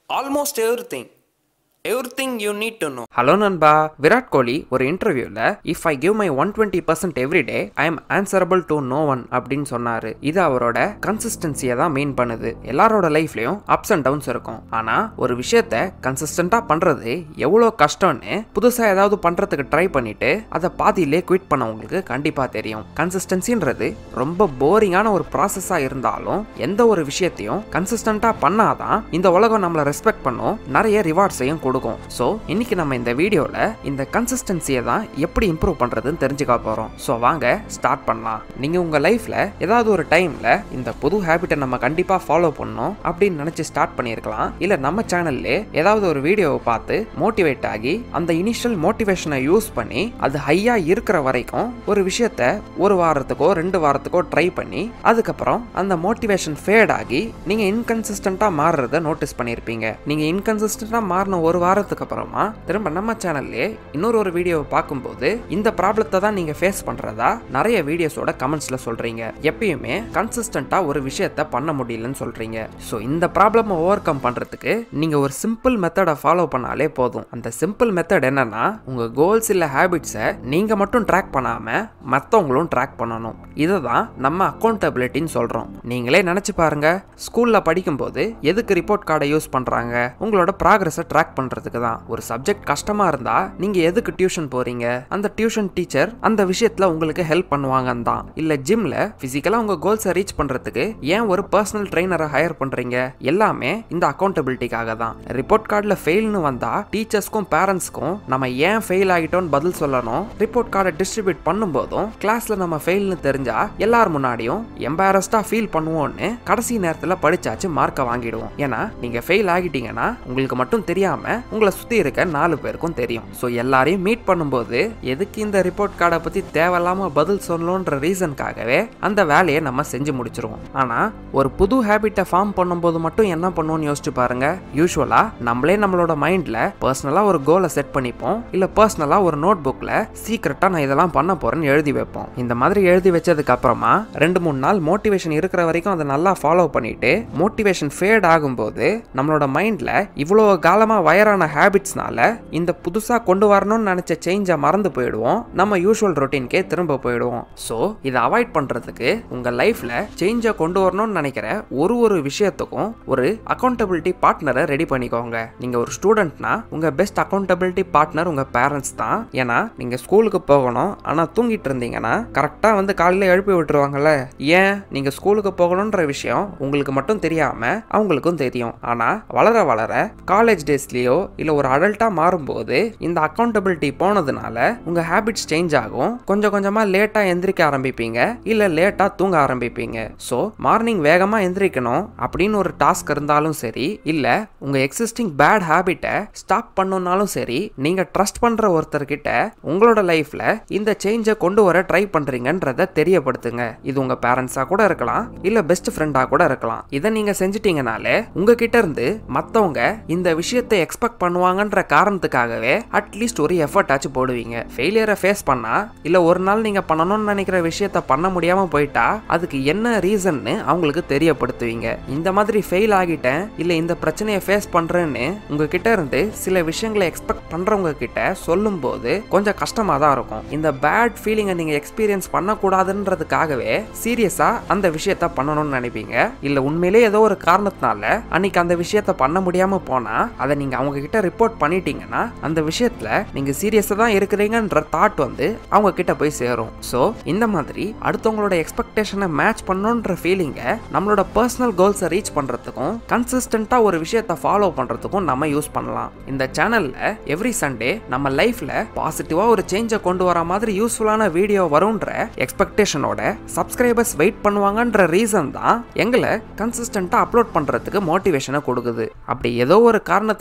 almost everything. Everything you need to know. Hello நண்பா விராட் கோலி ஒரு இன்டர்வியூல if I give my one twenty percent every day I am answerable to no one அப்படின்னு சொன்னாரு இது அவரோட கன்சிஸ்டன்சியை தான் மீன் பண்ணுது எல்லாரோட லைஃப்லயும் அப்ஸ் அண்ட் டவுன்ஸ் இருக்கும் ஆனா ஒரு விஷயத்த கன்சிஸ்டண்டா பண்றது எவ்வளோ கஷ்டம்னு புதுசா ஏதாவது பண்றதுக்கு ட்ரை பண்ணிட்டு அதை பாதியிலே குவிட் பண்ணவங்களுக்கு கண்டிப்பா தெரியும் கன்சிஸ்டன்சின்றது ரொம்ப போரிங்கான ஒரு ப்ராசஸா இருந்தாலும் எந்த ஒரு விஷயத்தையும் கன்சிஸ்டண்டா பண்ணாதான் இந்த உலகம் நம்மளை ரெஸ்பெக்ட் பண்ணும் நிறைய ரிவார்ட்ஸையும் கொடுக்கும் ஸோ இன்னைக்கு நம்ம இந்த வீடியோல இந்த கன்சிஸ்டன்சியை தான் எப்படி இம்ப்ரூவ் பண்றதுன்னு தெரிஞ்சுக்க போறோம் ஸோ வாங்க ஸ்டார்ட் பண்ணலாம் நீங்க உங்க லைஃப்ல ஏதாவது ஒரு டைம்ல இந்த புது ஹேபிட்டை நம்ம கண்டிப்பா ஃபாலோ பண்ணணும் அப்படின்னு நினைச்சு ஸ்டார்ட் பண்ணியிருக்கலாம் இல்ல நம்ம சேனல்ல ஏதாவது ஒரு வீடியோவை பார்த்து மோட்டிவேட் ஆகி அந்த இனிஷியல் மோட்டிவேஷனை யூஸ் பண்ணி அது ஹையா இருக்கிற வரைக்கும் ஒரு விஷயத்த ஒரு வாரத்துக்கோ ரெண்டு வாரத்துக்கோ ட்ரை பண்ணி அதுக்கப்புறம் அந்த மோட்டிவேஷன் ஃபேட் ஆகி நீங்க இன்கன்சிஸ்டண்டா மாறுறத நோட்டீஸ் பண்ணியிருப்பீங்க நீங்க இன்கன்சிஸ்டண்டா மாறின ஒரு வாரத்துக்கு அப்புறமா திரும்ப நம்ம சேனல்லே இன்னொரு ஒரு வீடியோவை பார்க்கும்போது இந்த ப்ராப்ளத்தை தான் நீங்க ஃபேஸ் பண்றதா நிறைய வீடியோஸோட கமெண்ட்ஸ்ல சொல்றீங்க எப்பயுமே கன்சிஸ்டண்டா ஒரு விஷயத்த பண்ண முடியலன்னு சொல்றீங்க ஸோ இந்த ப்ராப்ளமை ஓவர் கம் பண்றதுக்கு நீங்க ஒரு சிம்பிள் மெத்தடை ஃபாலோ பண்ணாலே போதும் அந்த சிம்பிள் மெத்தட் என்னன்னா உங்க கோல்ஸ் இல்ல ஹேபிட்ஸை நீங்க மட்டும் ட்ராக் பண்ணாம மற்றவங்களும் ட்ராக் பண்ணணும் இதை தான் நம்ம அக்கௌண்டபிலிட்டின்னு சொல்றோம் நீங்களே நினைச்சு பாருங்க ஸ்கூல்ல படிக்கும்போது எதுக்கு ரிப்போர்ட் கார்டை யூஸ் பண்றாங்க உங்களோட ப்ராக்ரஸை ட்ராக் பண்றதுக்கு தான் ஒரு சப்ஜெக்ட் கஷ்டமா இருந்தா நீங்க எதுக்கு டியூஷன் போறீங்க அந்த டியூஷன் டீச்சர் அந்த விஷயத்துல உங்களுக்கு ஹெல்ப் பண்ணுவாங்கன்னு தான் இல்ல ஜிம்ல பிசிக்கலா உங்க கோல்ஸை ரீச் பண்றதுக்கு ஏன் ஒரு பர்சனல் ட்ரைனரை ஹையர் பண்றீங்க எல்லாமே இந்த அக்கௌண்டபிலிட்டிக்காக தான் ரிப்போர்ட் கார்டில் ஃபெயில்னு வந்தா டீச்சர்ஸ்க்கும் பேரண்ட்ஸ்க்கும் நம்ம ஏன் ஃபெயில் ஆகிட்டோம்னு பதில் சொல்லணும் ரிப்போர்ட் கார்டை டிஸ்ட்ரிபியூட் பண்ணும்போதும் கிளாஸ்ல நம்ம ஃபெயில்னு தெரிஞ்சா எல்லார் முன்னாடியும் எம்பாரஸ்டா ஃபீல் பண்ணுவோம்னு கடைசி நேரத்தில் படிச்சாச்சு மார்க்கை வாங்கிடுவோம் ஏன்னா நீங்க ஃபெயில் ஆகிட்டீங்கன்னா உங்களுக்கு மட்டும் தெரியாம உங்களை சுத்தி இருக்க நாலு பேருக்கும் தெரியும் ஸோ எல்லாரையும் மீட் பண்ணும்போது எதுக்கு இந்த ரிப்போர்ட் கார்டை பத்தி தேவையில்லாம பதில் சொல்லணுன்ற ரீசனுக்காகவே அந்த வேலையை நம்ம செஞ்சு முடிச்சிருவோம் ஆனா ஒரு புது ஹேபிட்டை ஃபார்ம் பண்ணும்போது மட்டும் என்ன பண்ணுவோம்னு யோசிச்சு பாருங்க யூஸ்வலா நம்மளே நம்மளோட மைண்ட்ல பர்சனலா ஒரு கோலை செட் பண்ணிப்போம் இல்ல பர்சனலா ஒரு நோட் புக்ல சீக்கிரட்டா நான் இதெல்லாம் பண்ண போறேன்னு எழுதி வைப்போம் இந்த மாதிரி எழுதி வச்சதுக்கு அப்புறமா ரெண்டு மூணு நாள் மோட்டிவேஷன் இருக்கிற வரைக்கும் அதை நல்லா ஃபாலோ பண்ணிட்டு மோட்டிவேஷன் ஃபேட் ஆகும்போது நம்மளோட மைண்ட்ல இவ்வளோ காலமா வயரான ஹேபிட்ஸ்னால இந்த புதுசா கொண்டு வரணும்னு நினைச்ச சேஞ்சை மறந்து போயிடுவோம் நம்ம யூஸ்வல் ரொட்டீன்கே திரும்ப போயிடுவோம் ஸோ இதை அவாய்ட் பண்றதுக்கு உங்க லைஃப்ல சேஞ்சை கொண்டு வரணும்னு நினைக்கிற ஒரு ஒரு விஷயத்துக்கும் ஒரு அக்கௌண்டபிலிட்டி பார்ட்னரை ரெடி பண்ணிக்கோங்க நீங்க ஒரு ஸ்டூடெண்ட்னா உங்க பெஸ்ட் அக்கௌண்டபிலிட்டி பார்ட்னர் உங்க பேரண்ட்ஸ் தான் ஏன்னா நீங்க ஸ்கூலுக்கு போகணும் ஆனா தூங்கிட்டு இருந்தீங்கன்னா கரெக்டா வந்து காலையில எழுப்பி விட்டுருவாங்கல்ல ஏன் நீங்க ஸ்கூலுக்கு போகணுன்ற விஷயம் உங்களுக்கு மட்டும் தெரியாம அவங்களுக்கும் தெரியும் ஆனா வளர வளர காலேஜ் டேஸ்லயோ இல்ல ஒரு அடல்ட்டா மாறும்போது இந்த அக்கௌண்டபிலிட்டி போனதுனால உங்க ஹேபிட்ஸ் சேஞ்ச் ஆகும் கொஞ்சம் கொஞ்சமா லேட்டா எந்திரிக்க ஆரம்பிப்பீங்க இல்ல லேட்டா தூங்க ஆரம்பிப்பீங்க ஸோ மார்னிங் வேகமா எந்திரிக்கணும் அப்படின்னு ஒரு டாஸ்க் இருந்தாலும் சரி இல்ல உங்க எக்ஸிஸ்டிங் பேட் ஹேபிட்டை ஸ்டாப் பண்ணணும்னாலும் சரி நீங்க ட்ரஸ்ட் பண்ற ஒருத்தர்கிட்ட உங்களோட லைஃப்ல இந்த சேஞ்சை கொண்டு வர ட்ரை பண்றீங்கன்றத தெரியப்படுத்துங்க இது உங்க பேரண்ட்ஸா கூட இருக்கலாம் இல்ல பெஸ்ட் ஃப்ரெண்டா கூட இருக்கலாம் இதை நீங்க செஞ்சிட்டீங்கனாலே உங்ககிட்ட இருந்து மத்தவங்க இந்த விஷயத்தை எக்ஸ்பெக்ட் பண்ணுவாங்கன்ற காரணத்துக்காகவே அட்லீஸ்ட் ஒரு எஃபர்ட் ஆச்சு போடுவீங்க ஃபெயிலியரை ஃபேஸ் பண்ணா இல்ல ஒரு நாள் நீங்க பண்ணணும்னு நினைக்கிற விஷயத்த பண்ண முடியாம போயிட்டா அதுக்கு என்ன ரீசன்னு அவங்களுக்கு தெரியப்படுத்துவீங்க இந்த மாதிரி ஃபெயில் ஆகிட்டேன் இல்ல இந்த பிரச்சனையை ஃபேஸ் பண்றேன்னு உங்ககிட்ட இருந்து சில விஷயங்களை எக்ஸ்பெக்ட் பண்றவங்க கிட்ட சொல்லும்போது கொஞ்சம் கஷ்டமா தான் இருக்கும் இந்த பேட் ஃபீலிங்கை நீங்க எக்ஸ்பீரியன்ஸ் பண்ணக்கூடாதுன்றதுக்காகவே சீரியஸா அந்த விஷயத்த பண்ணணும்னு நினைப்பீங்க இல்ல உண்மையிலே ஏதோ ஒரு காரணத்தினால அன்னைக்கு அந்த விஷயத்த பண்ண முடியாம போனா அதை நீங்க அவங்க கிட்ட ரிப்போர்ட் பண்ணிட்டீங்கன்னா அந்த விஷயத்துல நீங்க சீரியஸா தான் இருக்கிறீங்கன்ற தாட் வந்து அவங்க கிட்ட போய் சேரும் ஸோ இந்த மாதிரி அடுத்தவங்களோட எக்ஸ்பெக்டேஷனை மேட்ச் பண்ணணுன்ற ஃபீலிங்கை நம்மளோட பர்சனல் கோல்ஸை ரீச் பண்றதுக்கும் கன்சிஸ்டண்டா ஒரு விஷயத்தை ஃபாலோ பண்றதுக்கும் நம்ம யூஸ் பண்ணலாம் இந்த சேனல்ல எவ்ரி சண்டே நம்ம லைஃப்ல பாசிட்டிவா ஒரு சேஞ்சை கொண்டு வர மாதிரி யூஸ்ஃபுல்லான வீடியோ வரும்ன்ற எக்ஸ்பெக்டேஷனோட சப்ஸ்கிரைபர்ஸ் வெயிட் பண்ணுவாங்கன்ற ரீசன் தான் எங்களை கன்சிஸ்டண்டா அப்லோட் பண்றதுக்கு மோட்டிவேஷனை கொடுக்குது அப்படி ஏதோ ஒரு காரணத்துக்காக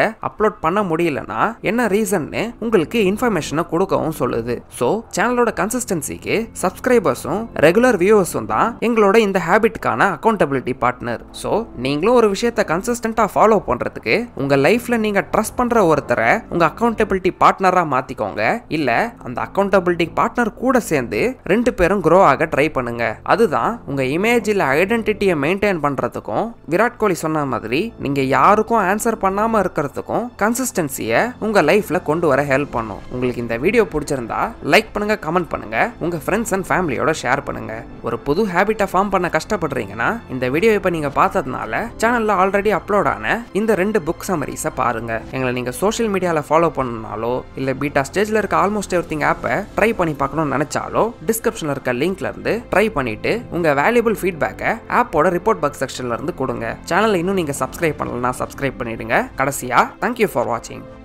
அப்லோட் பண்ண முடியலனா என்ன ரீசன்னு உங்களுக்கு இன்ஃபர்மேஷனை கொடுக்கவும் சொல்லுது ஸோ சேனலோட கன்சிஸ்டன்சிக்கு சப்ஸ்கிரைபர்ஸும் ரெகுலர் வியூவர்ஸும் தான் எங்களோட இந்த ஹேபிட்கான அக்கௌண்டபிலிட்டி பார்ட்னர் ஸோ நீங்களும் ஒரு விஷயத்தை கன்சிஸ்டண்டாக ஃபாலோ பண்ணுறதுக்கு உங்கள் லைஃப்பில் நீங்கள் ட்ரஸ்ட் பண்ணுற ஒருத்தரை உங்கள் அக்கௌண்டபிலிட்டி பார்ட்னராக மாற்றிக்கோங்க இல்லை அந்த அக்கௌண்டபிலிட்டி பார்ட்னர் கூட சேர்ந்து ரெண்டு பேரும் க்ரோ ஆக ட்ரை பண்ணுங்க அதுதான் உங்கள் இமேஜில் ஐடென்டிட்டியை மெயின்டைன் பண்ணுறதுக்கும் விராட் கோலி சொன்ன மாதிரி நீங்கள் யாருக்கும் ஆன்சர் பண்ணாமல் இருக்கிறதுக்கும் கன்சிஸ்டன்சியை உங்கள் லைஃப்பில் கொண்டு வர ஹெல்ப் பண்ணும் உங்களுக்கு இந்த வீடியோ பிடிச்சிருந்தா லைக் பண்ணுங்க கமெண்ட் பண்ணுங்க உங்கள் ஃப்ரெண்ட்ஸ் அண்ட் ஃபேமிலியோட ஷேர் பண்ணுங்க ஒரு புது ஹேபிட்டை ஃபார்ம் பண்ண கஷ்டப்படுறீங்கன்னா இந்த வீடியோ இப்போ நீங்கள் பார்த்ததுனால சேனலில் ஆல்ரெடி அப்லோட் ஆன இந்த ரெண்டு புக் சமரிஸை பாருங்க எங்களை நீங்கள் சோஷியல் மீடியாவில் ஃபாலோ பண்ணணும்னாலோ இல்லை பீட்டா ஸ்டேஜில் இருக்க ஆல்மோஸ்ட் எவ்ரி திங் ஆப்பை ட்ரை பண்ணி பார்க்கணும்னு நினச்சாலோ டிஸ்கிரிப்ஷனில் இருக்க லிங்க்ல இருந்து ட்ரை பண்ணிட்டு உங்கள் வேல்யூபிள் ஃபீட்பேக்கை ஆப்போட ரிப்போர்ட் பாக்ஸ் செக்ஷன்ல இருந்து கொடுங்க சேனலை இன்னும் நீங்கள் சப்ஸ்கிரைப் பண்ணலன்னா சப்ஸ்கிரைப் பண்ணிடுங்க கடைசியாக தேங்க்யூ ஃபார் வாட்சிங்